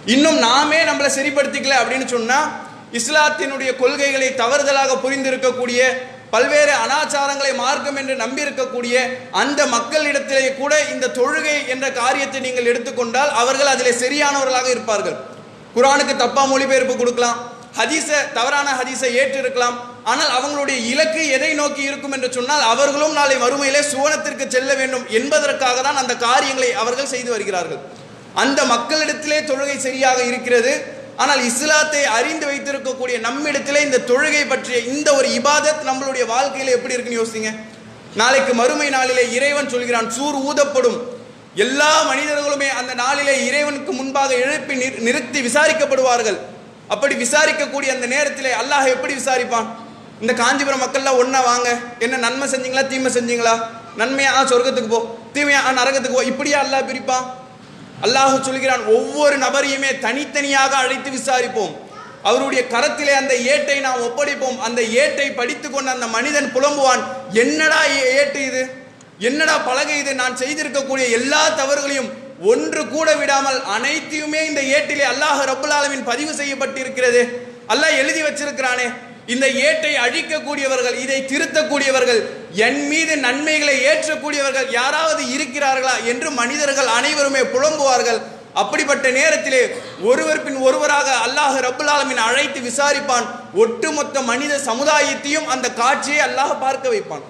இன்னும் நாமே நம்மளை சரிப்படுத்திக்கல அப்படின்னு சொன்னா இஸ்லாத்தினுடைய கொள்கைகளை தவறுதலாக புரிந்திருக்கக்கூடிய பல்வேறு அனாச்சாரங்களை மார்க்கம் என்று நம்பி இருக்கக்கூடிய அந்த மக்களிடத்திலே கூட இந்த தொழுகை என்ற காரியத்தை நீங்கள் எடுத்துக்கொண்டால் அவர்கள் அதிலே சரியானவர்களாக இருப்பார்கள் குரானுக்கு தப்பா மொழிபெயர்ப்பு கொடுக்கலாம் ஹதீஸை தவறான ஹதீஸை ஏற்று இருக்கலாம் ஆனால் அவங்களுடைய இலக்கு எதை நோக்கி இருக்கும் என்று சொன்னால் அவர்களும் நாளை மறுமையிலே சுவனத்திற்கு செல்ல வேண்டும் என்பதற்காக தான் அந்த காரியங்களை அவர்கள் செய்து வருகிறார்கள் அந்த மக்களிடத்திலே தொழுகை சரியாக இருக்கிறது ஆனால் இஸ்லாத்தை அறிந்து வைத்திருக்கக்கூடிய நம்மிடத்திலே இந்த தொழுகை பற்றிய இந்த ஒரு இபாதத் நம்மளுடைய வாழ்க்கையில எப்படி இருக்குன்னு யோசிங்க நாளைக்கு மறுமை நாளிலே இறைவன் சொல்கிறான் சூர் ஊதப்படும் எல்லா மனிதர்களுமே அந்த நாளிலே இறைவனுக்கு முன்பாக எழுப்பி நிறு- நிறுத்தி விசாரிக்கப்படுவார்கள் அப்படி விசாரிக்கக்கூடிய அந்த நேரத்திலே அல்லாஹ் எப்படி விசாரிப்பான் இந்த காஞ்சிபுரம் மக்கள்லாம் ஒண்ணா வாங்க என்ன நன்மை செஞ்சீங்களா தீமை செஞ்சீங்களா நன்மையா ஆ, சொர்க்கத்துக்கு போ தீமையா ஆ, நரகத்துக்கு போ இப்படியா அல்லாஹ் பிரிப்பான் அல்லாஹ் சொல்கிறான் ஒவ்வொரு நபரையுமே தனித்தனியாக அழைத்து விசாரிப்போம் அவருடைய கரத்திலே அந்த ஏட்டை நாம் ஒப்படைப்போம் அந்த ஏட்டை படித்துக்கொண்டு அந்த மனிதன் புலம்புவான் என்னடா ஏ- ஏட்டு இது என்னடா பலகை இது நான் செய்திருக்கக்கூடிய எல்லா தவறுகளையும் ஒன்று கூட விடாமல் அனைத்தையுமே இந்த ஏட்டிலே அல்லாஹ் ரப்புல் ஆலமீன் பதிவு செய்யப்பட்டிருக்கிறது அல்லாஹ் எழுதி வச்சிருக்கிறானே இந்த ஏட்டை அழிக்கக்கூடியவர்கள் இதை திருத்தக்கூடியவர்கள் என் மீது நன்மைகளை ஏற்றக்கூடியவர்கள் யாராவது இருக்கிறார்களா என்று மனிதர்கள் அனைவருமே புலம்புவார்கள் அப்படிப்பட்ட நேரத்திலே ஒருவர் பின் ஒருவராக அல்லாஹ் ரப்புல் ஆலமீன் அழைத்து விசாரிப்பான் ஒட்டுமொத்த மனித சமுதாயத்தையும் அந்த காட்சியை அல்லாஹ் பார்க்க வைப்பான்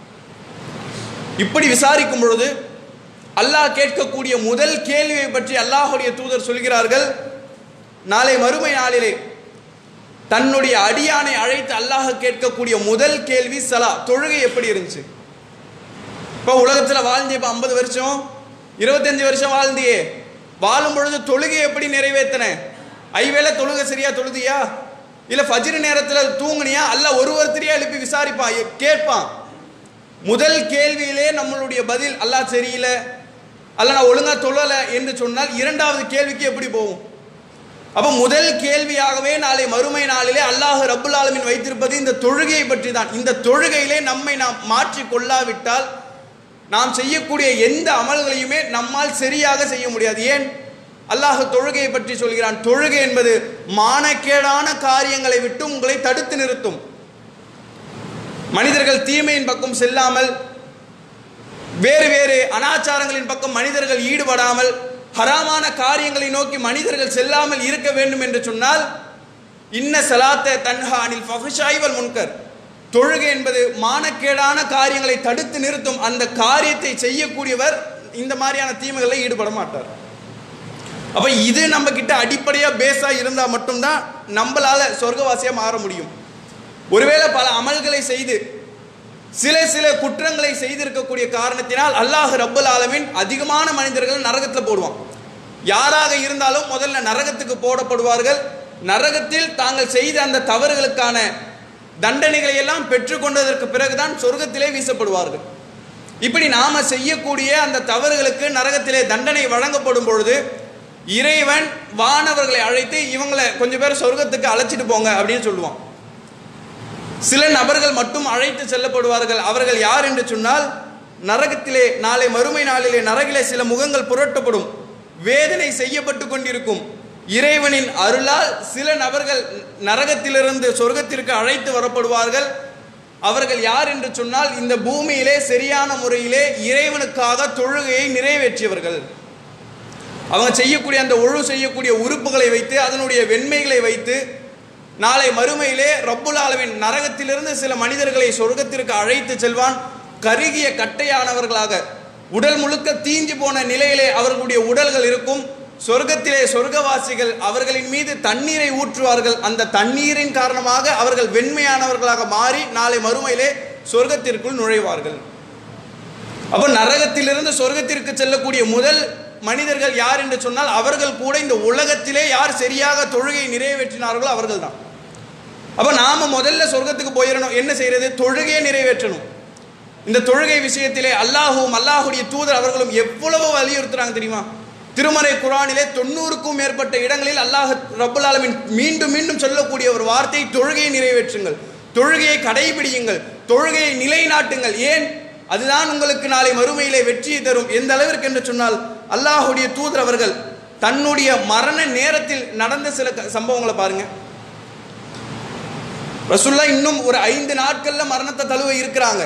இப்படி விசாரிக்கும் பொழுது அல்லாஹ் கேட்கக்கூடிய முதல் கேள்வியை பற்றி அல்லாஹுடைய தூதர் சொல்கிறார்கள் நாளை மறுமை நாளிலே தன்னுடைய அடியானை அழைத்து அல்லாஹ் கேட்கக்கூடிய முதல் கேள்வி சலா தொழுகை எப்படி இருந்துச்சு இப்போ உலகத்தில் வாழ்ந்து இப்போ ஐம்பது வருஷம் இருபத்தஞ்சு வருஷம் வாழ்ந்தியே வாழும் பொழுது தொழுகை எப்படி நிறைவேத்தின ஐவேளை தொழுகை சரியா தொழுதியா இல்லை ஃபஜ்ர் நேரத்தில் தூங்குனியா அல்ல ஒரு ஒருத்தரையா எழுப்பி விசாரிப்பான் எ- கேட்பான் முதல் கேள்வியிலே நம்மளுடைய பதில் அல்லாஹ் சரியில்லை அல்ல நான் ஒழுங்கா தொழலை என்று சொன்னால் இரண்டாவது கேள்விக்கு எப்படி போகும் அப்ப முதல் கேள்வியாகவே நாளை மறுமை நாளிலே அல்லாஹ் ரப்புல் ஆலமீன் வைத்திருப்பது இந்த தொழுகையை பற்றி தான் இந்த தொழுகையிலே நம்மை நாம் மாற்றி கொள்ளாவிட்டால் நாம் செய்யக்கூடிய எந்த அமல்களையுமே நம்மால் சரியாக செய்ய முடியாது ஏன் அல்லாஹ் தொழுகையை பற்றி சொல்கிறான் தொழுகை என்பது மானக்கேடான காரியங்களை விட்டு உங்களை தடுத்து நிறுத்தும் மனிதர்கள் தீமையின் பக்கம் செல்லாமல் வேறு வேறு அனாச்சாரங்களின் பக்கம் மனிதர்கள் ஈடுபடாமல் ஹராமான காரியங்களை நோக்கி மனிதர்கள் செல்லாமல் இருக்க வேண்டும் என்று சொன்னால் இன்ன சலாத்த தன்ஹா அனில் ஃபஹ்ஷாய்வல் முன்கர் தொழுகை என்பது மானக்கேடான காரியங்களை தடுத்து நிறுத்தும் அந்த காரியத்தை செய்யக்கூடியவர் இந்த மாதிரியான தீமைகளில் ஈடுபட மாட்டார் அப்ப இது நம்ம கிட்ட அடிப்படையா பேஸா இருந்தா மட்டும்தான் நம்மளால சொர்க்கவாசியா மாற முடியும் ஒருவேளை பல அமல்களை செய்து சில சில குற்றங்களை செய்திருக்கக்கூடிய காரணத்தினால் அல்லாஹ் ரப்பல் ஆலமீன் அதிகமான மனிதர்கள் நரகத்தில் போடுவான் யாராக இருந்தாலும் முதல்ல நரகத்துக்கு போடப்படுவார்கள் நரகத்தில் தாங்கள் செய்த அந்த தவறுகளுக்கான தண்டனைகளை எல்லாம் பெற்றுக்கொண்டதற்கு பிறகுதான் சொர்க்கத்திலே வீசப்படுவார்கள் இப்படி நாம செய்யக்கூடிய அந்த தவறுகளுக்கு நரகத்திலே தண்டனை வழங்கப்படும் பொழுது இறைவன் வானவர்களை அழைத்து இவங்களை கொஞ்சம் பேர் சொர்க்கத்துக்கு அழைச்சிட்டு போங்க அப்படின்னு சொல்லுவான் சில நபர்கள் மட்டும் அழைத்து செல்லப்படுவார்கள் அவர்கள் யார் என்று சொன்னால் நரகத்திலே நாளை மறுமை நாளிலே நரகிலே சில முகங்கள் புரட்டப்படும் வேதனை செய்யப்பட்டு கொண்டிருக்கும் இறைவனின் அருளால் சில நபர்கள் நரகத்திலிருந்து சொர்க்கத்திற்கு அழைத்து வரப்படுவார்கள் அவர்கள் யார் என்று சொன்னால் இந்த பூமியிலே சரியான முறையிலே இறைவனுக்காக தொழுகையை நிறைவேற்றியவர்கள் அவங்க செய்யக்கூடிய அந்த ஒழு செய்யக்கூடிய உறுப்புகளை வைத்து அதனுடைய வெண்மைகளை வைத்து நாளை மறுமையிலே ரப்புல் ஆலமின் நரகத்திலிருந்து சில மனிதர்களை சொர்க்கத்திற்கு அழைத்து செல்வான் கருகிய கட்டையானவர்களாக உடல் முழுக்க தீஞ்சு போன நிலையிலே அவர்களுடைய உடல்கள் இருக்கும் சொர்க்கத்திலே சொர்க்கவாசிகள் அவர்களின் மீது தண்ணீரை ஊற்றுவார்கள் அந்த தண்ணீரின் காரணமாக அவர்கள் வெண்மையானவர்களாக மாறி நாளை மறுமையிலே சொர்க்கத்திற்குள் நுழைவார்கள் அப்ப நரகத்திலிருந்து சொர்க்கத்திற்கு செல்லக்கூடிய முதல் மனிதர்கள் யார் என்று சொன்னால் அவர்கள் கூட இந்த உலகத்திலே யார் சரியாக தொழுகை நிறைவேற்றினார்களோ அவர்கள் தான் அப்ப நாம முதல்ல சொர்க்கத்துக்கு போயிடணும் என்ன செய்யறது தொழுகையை நிறைவேற்றணும் இந்த தொழுகை விஷயத்திலே அல்லாஹுவும் அல்லாஹுடைய தூதர் அவர்களும் எவ்வளவு வலியுறுத்துறாங்க தெரியுமா திருமறை குரானிலே தொண்ணூறுக்கும் மேற்பட்ட இடங்களில் அல்லாஹ் ரப்புல் ஆலமீன் மீண்டும் மீண்டும் சொல்லக்கூடிய ஒரு வார்த்தை தொழுகையை நிறைவேற்றுங்கள் தொழுகையை கடைபிடியுங்கள் தொழுகையை நிலைநாட்டுங்கள் ஏன் அதுதான் உங்களுக்கு நாளை மறுமையிலே வெற்றியை தரும் எந்த அளவிற்கு என்று சொன்னால் அல்லாஹுடைய தூதர் அவர்கள் தன்னுடைய மரண நேரத்தில் நடந்த சில க- சம்பவங்களை பாருங்க ரசுல்லா இன்னும் ஒரு ஐந்து நாட்கள்ல மரணத்தை தழுவ இருக்கிறாங்க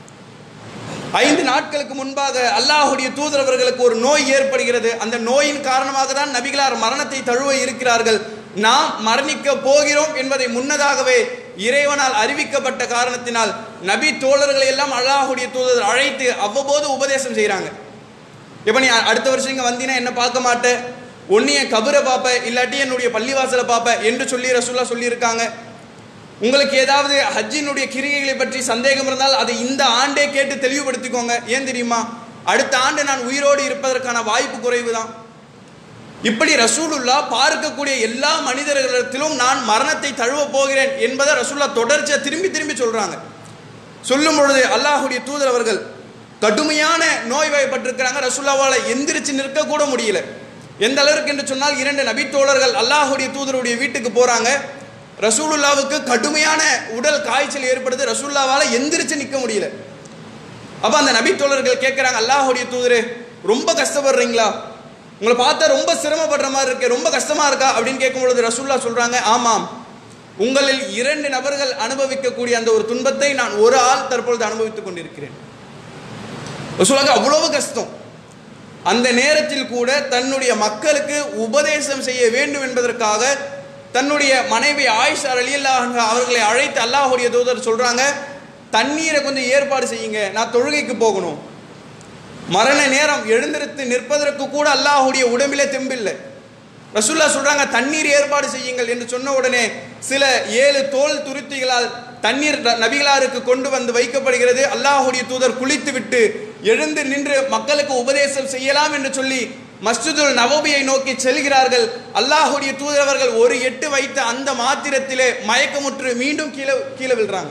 ஐந்து நாட்களுக்கு முன்பாக அல்லாஹுடைய தூதரவர்களுக்கு ஒரு நோய் ஏற்படுகிறது அந்த நோயின் காரணமாக தான் நபிகளார் மரணத்தை தழுவ இருக்கிறார்கள் நாம் மரணிக்க போகிறோம் என்பதை முன்னதாகவே இறைவனால் அறிவிக்கப்பட்ட காரணத்தினால் நபி தோழர்களை எல்லாம் அல்லாஹுடைய தூதர் அழைத்து அவ்வப்போது உபதேசம் செய்கிறாங்க இப்போ நீ அடுத்த வருஷம் இங்கே வந்தீங்கன்னா என்ன பார்க்க மாட்டேன் ஒன்று என் கபரை பார்ப்ப இல்லாட்டி என்னுடைய பள்ளிவாசலை பார்ப்ப என்று சொல்லி ரசூல்லா சொல்லியிருக்காங்க உங்களுக்கு ஏதாவது ஹஜ்ஜினுடைய கிரிகைகளை பற்றி சந்தேகம் இருந்தால் அதை இந்த ஆண்டே கேட்டு தெளிவுபடுத்திக்கோங்க ஏன் தெரியுமா அடுத்த ஆண்டு நான் உயிரோடு இருப்பதற்கான வாய்ப்பு குறைவு தான் இப்படி ரசூலுல்லா பார்க்கக்கூடிய எல்லா மனிதர்களிடத்திலும் நான் மரணத்தை தழுவ போகிறேன் என்பதை ரசூல்லா தொடர்ச்சியாக திரும்பி திரும்பி சொல்றாங்க சொல்லும் பொழுது அல்லாஹுடைய தூதர் அவர்கள் கடுமையான நோய் வாய்ப்பட்டிருக்கிறாங்க ரசூல்லாவால் எந்திரிச்சு நிற்க கூட முடியல எந்த அளவிற்கு என்று சொன்னால் இரண்டு நபித்தோழர்கள் அல்லாஹுடைய தூதருடைய வீட்டுக்கு போறாங்க ரசூலுல்லாவுக்கு கடுமையான உடல் காய்ச்சல் ஏற்படுது ரசூல்லாவால் எந்திரிச்சு நிற்க முடியல அப்ப அந்த நபித்தோழர்கள் கேட்குறாங்க அல்லாஹுடைய தூதரே ரொம்ப கஷ்டப்படுறீங்களா உங்களை பார்த்தா ரொம்ப சிரமப்படுற மாதிரி இருக்கு ரொம்ப கஷ்டமா இருக்கா அப்படின்னு கேட்கும் பொழுது ரசூல்லா சொல்றாங்க ஆமாம் உங்களில் இரண்டு நபர்கள் அனுபவிக்கக்கூடிய அந்த ஒரு துன்பத்தை நான் ஒரு ஆள் தற்பொழுது அனுபவித்துக் கொண்டிருக்கிறேன் ரசூலாக்கு அவ்வளவு கஷ்டம் அந்த நேரத்தில் கூட தன்னுடைய மக்களுக்கு உபதேசம் செய்ய வேண்டும் என்பதற்காக தன்னுடைய மனைவி ஆயிஷா அலியல்லாஹ் அவர்களை அழைத்து அல்லாஹுடைய தூதர் சொல்றாங்க தண்ணீரை கொஞ்சம் ஏற்பாடு செய்யுங்க நான் தொழுகைக்கு போகணும் மரண நேரம் எழுந்திருத்து நிற்பதற்கு கூட அல்லாஹுடைய உடம்பிலே தெம்பில்லை ரசூல்லா சொல்றாங்க தண்ணீர் ஏற்பாடு செய்யுங்கள் என்று சொன்ன உடனே சில ஏழு தோல் துருத்திகளால் தண்ணீர் ர- நபிகளாருக்கு கொண்டு வந்து வைக்கப்படுகிறது அல்லாஹுடைய தூதர் குளித்து விட்டு எழுந்து நின்று மக்களுக்கு உபதேசம் செய்யலாம் என்று சொல்லி மஸ்ஜிதுல் நவபியை நோக்கி செல்கிறார்கள் அல்லாஹுடைய தூதர் அவர்கள் ஒரு எட்டு வைத்த அந்த மாத்திரத்திலே மயக்கமுற்று மீண்டும் கீழே கீழே விழுறாங்க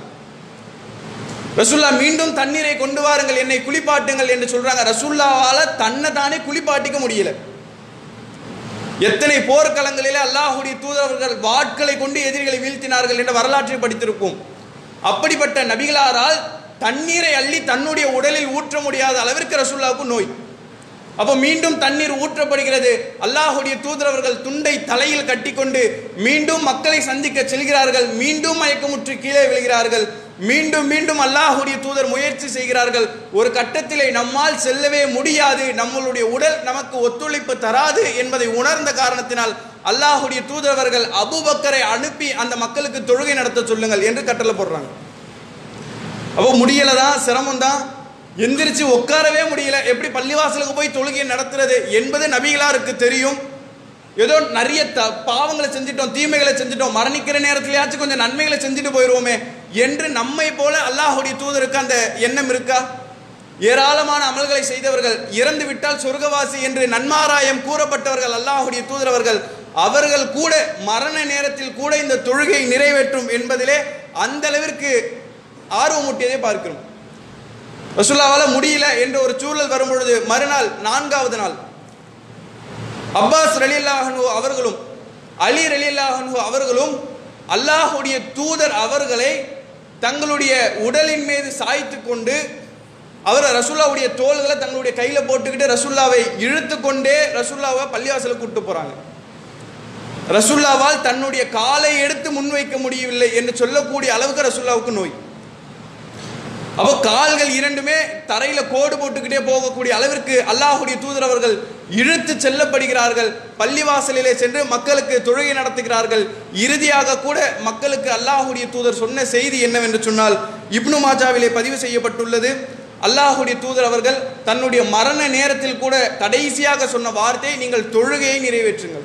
ரசுல்லா மீண்டும் தண்ணீரை கொண்டு வாருங்கள் என்னை குளிப்பாட்டுங்கள் என்று சொல்றாங்க ரசுல்லாவால தன்னை தானே குளிப்பாட்டிக்க முடியல எத்தனை போர்க்களங்களிலே அல்லாஹுடைய தூதரவர்கள் வாட்களை கொண்டு எதிரிகளை வீழ்த்தினார்கள் என்ற வரலாற்றை படித்திருப்போம் அப்படிப்பட்ட நபிகளாரால் தண்ணீரை அள்ளி தன்னுடைய உடலில் ஊற்ற முடியாத அளவிற்கு ரசுல்லாவுக்கு நோய் அப்போ மீண்டும் தண்ணீர் ஊற்றப்படுகிறது அல்லாஹுடைய தூதரவர்கள் துண்டை தலையில் கட்டிக்கொண்டு மீண்டும் மக்களை சந்திக்க செல்கிறார்கள் மீண்டும் மயக்கமுற்று கீழே விழுகிறார்கள் மீண்டும் மீண்டும் அல்லாஹுடைய தூதர் முயற்சி செய்கிறார்கள் ஒரு கட்டத்திலே நம்மால் செல்லவே முடியாது நம்மளுடைய உடல் நமக்கு ஒத்துழைப்பு தராது என்பதை உணர்ந்த காரணத்தினால் அல்லாஹுடைய தூதரவர்கள் அபூபக்கரை அனுப்பி அந்த மக்களுக்கு தொழுகை நடத்த சொல்லுங்கள் என்று கட்டளை போடுறாங்க அப்போ முடியல தான் சிரமம் தான் எந்திரிச்சு உட்காரவே முடியல எப்படி பள்ளிவாசலுக்கு போய் தொழுகையை நடத்துறது என்பது நபிகளாருக்கு தெரியும் ஏதோ நிறைய த பாவங்களை செஞ்சிட்டோம் தீமைகளை செஞ்சிட்டோம் மரணிக்கிற நேரத்திலேயாச்சும் கொஞ்சம் நன்மைகளை செஞ்சுட்டு போயிடுவோமே என்று நம்மை போல அல்லாஹுடைய தூதருக்கு அந்த எண்ணம் இருக்கா ஏராளமான அமல்களை செய்தவர்கள் இறந்து விட்டால் சொர்க்கவாசி என்று நன்மாராயம் கூறப்பட்டவர்கள் அல்லாஹுடைய தூதரவர்கள் அவர்கள் கூட மரண நேரத்தில் கூட இந்த தொழுகை நிறைவேற்றும் என்பதிலே அந்த அளவிற்கு ஆர்வமூட்டியதை பார்க்கிறோம் ரசுல்லாவால முடியல என்ற ஒரு சூழல் வரும் பொழுது மறுநாள் நான்காவது நாள் அப்பாஸ் ரலியல்லாஹனு அவர்களும் அலி ரலியல்லாஹனு அவர்களும் அல்லாஹுடைய தூதர் அவர்களை தங்களுடைய உடலின் மீது சாய்த்து கொண்டு அவர் ரசுல்லாவுடைய தோள்களை தங்களுடைய கையில போட்டுக்கிட்டு ரசுல்லாவை இழுத்து கொண்டே ரசுல்லாவை பள்ளிவாசலுக்கு கூட்டு போறாங்க ரசுல்லாவால் தன்னுடைய காலை எடுத்து முன்வைக்க முடியவில்லை என்று சொல்லக்கூடிய அளவுக்கு ரசுல்லாவுக்கு நோய் அப்போ கால்கள் இரண்டுமே தரையில கோடு போட்டுக்கிட்டே போகக்கூடிய அளவிற்கு அல்லாஹுடைய தூதர் அவர்கள் இழுத்து செல்லப்படுகிறார்கள் பள்ளிவாசலிலே சென்று மக்களுக்கு தொழுகை நடத்துகிறார்கள் இறுதியாக கூட மக்களுக்கு அல்லாஹுடைய தூதர் சொன்ன செய்தி என்னவென்று சொன்னால் இப்னு மாஜாவிலே பதிவு செய்யப்பட்டுள்ளது அல்லாஹுடைய தூதர் அவர்கள் தன்னுடைய மரண நேரத்தில் கூட கடைசியாக சொன்ன வார்த்தை நீங்கள் தொழுகையை நிறைவேற்றுங்கள்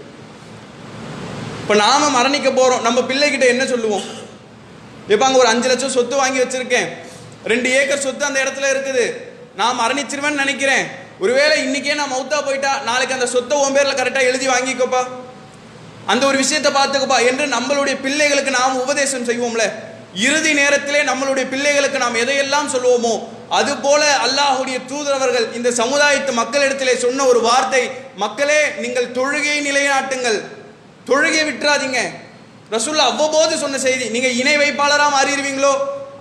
இப்போ நாம மரணிக்க போறோம் நம்ம பிள்ளைகிட்ட என்ன சொல்லுவோம் இப்போ அங்கே ஒரு அஞ்சு லட்சம் சொத்து வாங்கி வச்சிருக்கேன் ரெண்டு ஏக்கர் சொத்து அந்த இடத்துல இருக்குது நான் மரணிச்சிருவேன்னு நினைக்கிறேன் ஒருவேளை இன்னைக்கே நான் மௌத்தா போயிட்டா நாளைக்கு அந்த சொத்தை உன் பேர்ல கரெக்டாக எழுதி வாங்கிக்கோப்பா அந்த ஒரு விஷயத்தை பார்த்துக்கப்பா என்று நம்மளுடைய பிள்ளைகளுக்கு நாம் உபதேசம் செய்வோம்ல இறுதி நேரத்திலே நம்மளுடைய பிள்ளைகளுக்கு நாம் எதையெல்லாம் சொல்லுவோமோ அது போல அல்லாஹுடைய தூதரவர்கள் இந்த சமுதாயத்து மக்களிடத்திலே சொன்ன ஒரு வார்த்தை மக்களே நீங்கள் தொழுகையை நிலைநாட்டுங்கள் தொழுகை விட்டுறாதீங்க ரசூல்லா அவ்வப்போது சொன்ன செய்தி நீங்க இணை வைப்பாளரா மாறிடுவீங்களோ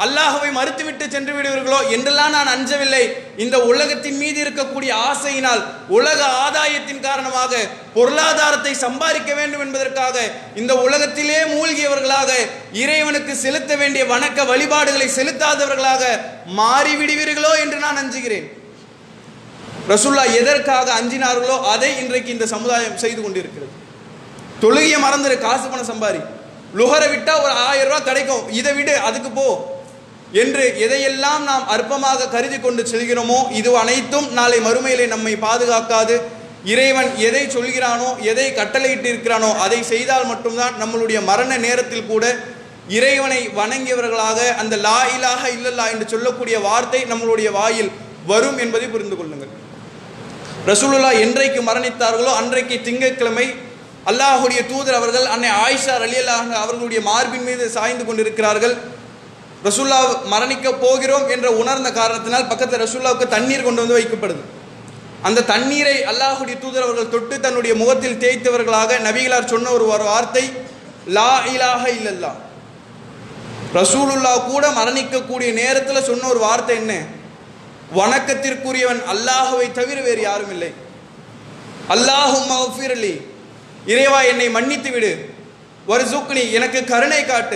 அல்லாஹ்வை மறுத்துவிட்டு சென்று விடுவீர்களோ என்றெல்லாம் நான் அஞ்சவில்லை இந்த உலகத்தின் மீது இருக்கக்கூடிய ஆசையினால் உலக ஆதாயத்தின் காரணமாக பொருளாதாரத்தை சம்பாதிக்க வேண்டும் என்பதற்காக இந்த உலகத்திலே மூழ்கியவர்களாக இறைவனுக்கு செலுத்த வேண்டிய வணக்க வழிபாடுகளை செலுத்தாதவர்களாக மாறிவிடுவீர்களோ என்று நான் அஞ்சுகிறேன் ரசூல்லா எதற்காக அஞ்சினார்களோ அதை இன்றைக்கு இந்த சமுதாயம் செய்து கொண்டிருக்கிறது தொழுகையை மறந்துரு காசு பணம் சம்பாரி லுகரை விட்டா ஒரு ஆயிரம் ரூபாய் கிடைக்கும் இதை விடு அதுக்கு போ என்று எதையெல்லாம் நாம் அற்பமாக கருதி கொண்டு செல்கிறோமோ இது அனைத்தும் நாளை மறுமையிலே நம்மை பாதுகாக்காது இறைவன் எதை சொல்கிறானோ எதை கட்டளையிட்டு இருக்கிறானோ அதை செய்தால் மட்டும்தான் நம்மளுடைய மரண நேரத்தில் கூட இறைவனை வணங்கியவர்களாக அந்த லா இலாஹ இல்லல்லா என்று சொல்லக்கூடிய வார்த்தை நம்மளுடைய வாயில் வரும் என்பதை புரிந்து கொள்ளுங்கள் ரசூலுல்லா என்றைக்கு மரணித்தார்களோ அன்றைக்கு திங்கட்கிழமை அல்லாஹுடைய தூதர் அவர்கள் அன்னை ஆயிஷா ரலியல்லாஹ் அவர்களுடைய மார்பின் மீது சாய்ந்து கொண்டிருக்கிறார்கள் ரசூல்லா மரணிக்க போகிறோம் என்ற உணர்ந்த காரணத்தினால் பக்கத்தில் ரசூல்லாவுக்கு தண்ணீர் கொண்டு வந்து வைக்கப்படுது அந்த தண்ணீரை அல்லாஹுடைய தூதர் அவர்கள் தொட்டு தன்னுடைய முகத்தில் தேய்த்தவர்களாக நபிகளார் சொன்ன ஒரு ஒரு வார்த்தை லா இலாஹ இல்லல்லா ரசூலுல்லா கூட மரணிக்கக்கூடிய நேரத்தில் சொன்ன ஒரு வார்த்தை என்ன வணக்கத்திற்குரியவன் அல்லாஹுவை தவிர வேறு யாரும் இல்லை அல்லாஹும் மஃபிரலி இறைவா என்னை மன்னித்து விடு ஒரு சுக்னி எனக்கு கருணை காட்டு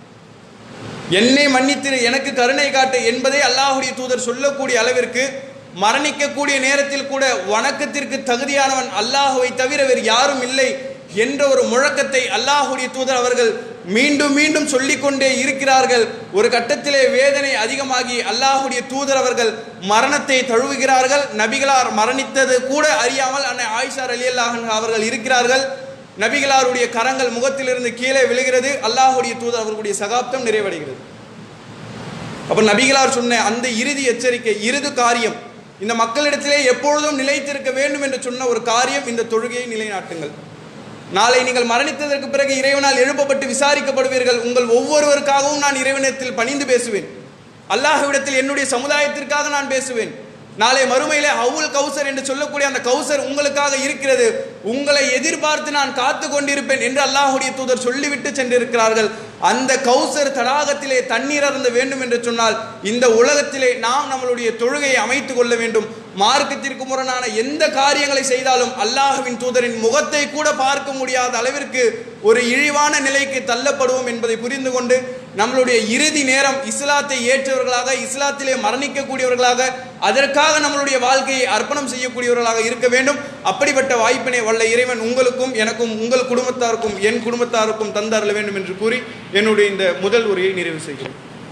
என்னை மன்னித்திரு எனக்கு கருணை காட்டு என்பதை அல்லாஹுடைய தூதர் சொல்லக்கூடிய அளவிற்கு மரணிக்கக்கூடிய நேரத்தில் கூட வணக்கத்திற்கு தகுதியானவன் அல்லாஹுவை தவிர வேறு யாரும் இல்லை என்ற ஒரு முழக்கத்தை அல்லாஹுடைய தூதர் அவர்கள் மீண்டும் மீண்டும் சொல்லிக்கொண்டே இருக்கிறார்கள் ஒரு கட்டத்திலே வேதனை அதிகமாகி அல்லாஹுடைய தூதர் அவர்கள் மரணத்தை தழுவுகிறார்கள் நபிகளார் மரணித்தது கூட அறியாமல் அன்னை ஆயிஷார் அலி அவர்கள் இருக்கிறார்கள் நபிகளாருடைய கரங்கள் முகத்திலிருந்து கீழே விழுகிறது அல்லாஹுடைய தூதர் அவர்களுடைய சகாப்தம் நிறைவடைகிறது அப்ப நபிகளார் சொன்ன அந்த இறுதி எச்சரிக்கை இறுதி காரியம் இந்த மக்களிடத்திலே எப்பொழுதும் நிலைத்திருக்க வேண்டும் என்று சொன்ன ஒரு காரியம் இந்த தொழுகையை நிலைநாட்டுங்கள் நாளை நீங்கள் மரணித்ததற்கு பிறகு இறைவனால் எழுப்பப்பட்டு விசாரிக்கப்படுவீர்கள் உங்கள் ஒவ்வொருவருக்காகவும் நான் இறைவனத்தில் பணிந்து பேசுவேன் அல்லாஹ்விடத்தில் என்னுடைய சமுதாயத்திற்காக நான் பேசுவேன் நாளை மறுமையிலே அவுல் கௌசர் என்று சொல்லக்கூடிய அந்த கௌசர் உங்களுக்காக இருக்கிறது உங்களை எதிர்பார்த்து நான் காத்து கொண்டிருப்பேன் என்று அல்லாஹுடைய தூதர் சொல்லிவிட்டு சென்றிருக்கிறார்கள் அந்த கௌசர் தடாகத்திலே தண்ணீர் அருந்த வேண்டும் என்று சொன்னால் இந்த உலகத்திலே நாம் நம்மளுடைய தொழுகையை அமைத்துக் கொள்ள வேண்டும் மார்க்கத்திற்கு முரணான எந்த காரியங்களை செய்தாலும் அல்லாஹுவின் தூதரின் முகத்தை கூட பார்க்க முடியாத அளவிற்கு ஒரு இழிவான நிலைக்கு தள்ளப்படுவோம் என்பதை புரிந்து கொண்டு நம்மளுடைய இறுதி நேரம் இஸ்லாத்தை ஏற்றவர்களாக இஸ்லாத்திலே மரணிக்கக்கூடியவர்களாக அதற்காக நம்மளுடைய வாழ்க்கையை அர்ப்பணம் செய்யக்கூடியவர்களாக இருக்க வேண்டும் அப்படிப்பட்ட வாய்ப்பினை வல்ல இறைவன் உங்களுக்கும் எனக்கும் உங்கள் குடும்பத்தாருக்கும் என் குடும்பத்தாருக்கும் தந்தரல வேண்டும் என்று கூறி என்னுடைய இந்த முதல் உரையை நிறைவு செய்கிறேன்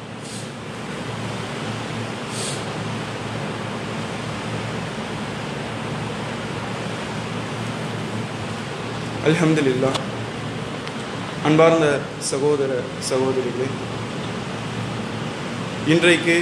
அல்ஹம்துலில்லா அன்பார்ந்த சகோதர சகோதரிகளே இன்றைக்கு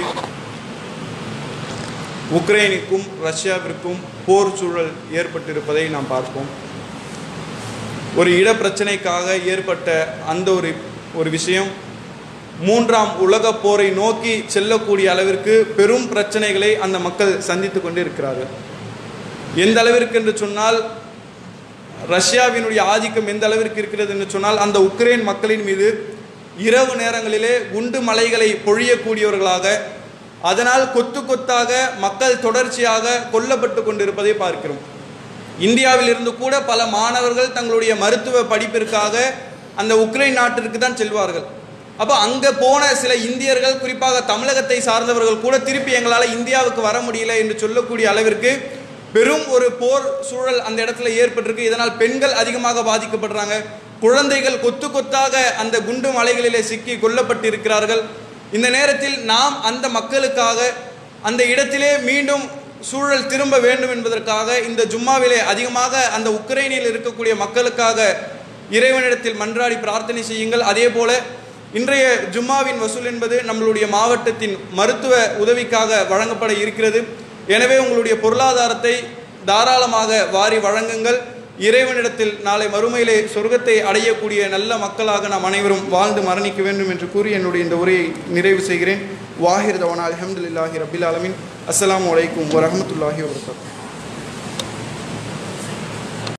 உக்ரைனுக்கும் ரஷ்யாவிற்கும் போர் சூழல் ஏற்பட்டிருப்பதை நாம் பார்ப்போம் ஒரு இட பிரச்சனைக்காக ஏற்பட்ட அந்த ஒரு ஒரு விஷயம் மூன்றாம் உலகப் போரை நோக்கி செல்லக்கூடிய அளவிற்கு பெரும் பிரச்சனைகளை அந்த மக்கள் சந்தித்து கொண்டு இருக்கிறார்கள் எந்த அளவிற்கு என்று சொன்னால் ரஷ்யாவினுடைய ஆதிக்கம் எந்த அளவிற்கு இருக்கிறது என்று சொன்னால் அந்த உக்ரைன் மக்களின் மீது இரவு நேரங்களிலே குண்டு மலைகளை பொழியக்கூடியவர்களாக அதனால் கொத்து கொத்தாக மக்கள் தொடர்ச்சியாக கொல்லப்பட்டு கொண்டிருப்பதை பார்க்கிறோம் இந்தியாவில் இருந்து கூட பல மாணவர்கள் தங்களுடைய மருத்துவ படிப்பிற்காக அந்த உக்ரைன் நாட்டிற்கு தான் செல்வார்கள் அப்போ அங்கே போன சில இந்தியர்கள் குறிப்பாக தமிழகத்தை சார்ந்தவர்கள் கூட திருப்பி எங்களால் இந்தியாவுக்கு வர முடியல என்று சொல்லக்கூடிய அளவிற்கு பெரும் ஒரு போர் சூழல் அந்த இடத்துல ஏற்பட்டிருக்கு இதனால் பெண்கள் அதிகமாக பாதிக்கப்படுறாங்க குழந்தைகள் கொத்து கொத்தாக அந்த குண்டு மலைகளிலே சிக்கி கொல்லப்பட்டு இருக்கிறார்கள் இந்த நேரத்தில் நாம் அந்த மக்களுக்காக அந்த இடத்திலே மீண்டும் சூழல் திரும்ப வேண்டும் என்பதற்காக இந்த ஜும்மாவிலே அதிகமாக அந்த உக்ரைனில் இருக்கக்கூடிய மக்களுக்காக இறைவனிடத்தில் மன்றாடி பிரார்த்தனை செய்யுங்கள் அதே போல இன்றைய ஜும்மாவின் வசூல் என்பது நம்மளுடைய மாவட்டத்தின் மருத்துவ உதவிக்காக வழங்கப்பட இருக்கிறது எனவே உங்களுடைய பொருளாதாரத்தை தாராளமாக வாரி வழங்குங்கள் இறைவனிடத்தில் நாளை மறுமையிலே சொர்க்கத்தை அடையக்கூடிய நல்ல மக்களாக நாம் அனைவரும் வாழ்ந்து மரணிக்க வேண்டும் என்று கூறி என்னுடைய இந்த உரையை நிறைவு செய்கிறேன் வாஹிர் தவனா அலமதுல்லாஹி ரபில் ஆலமின் அஸ்ஸலாமு அலைக்கும் வரஹமத்துல்லாஹி வபரகாத்துஹு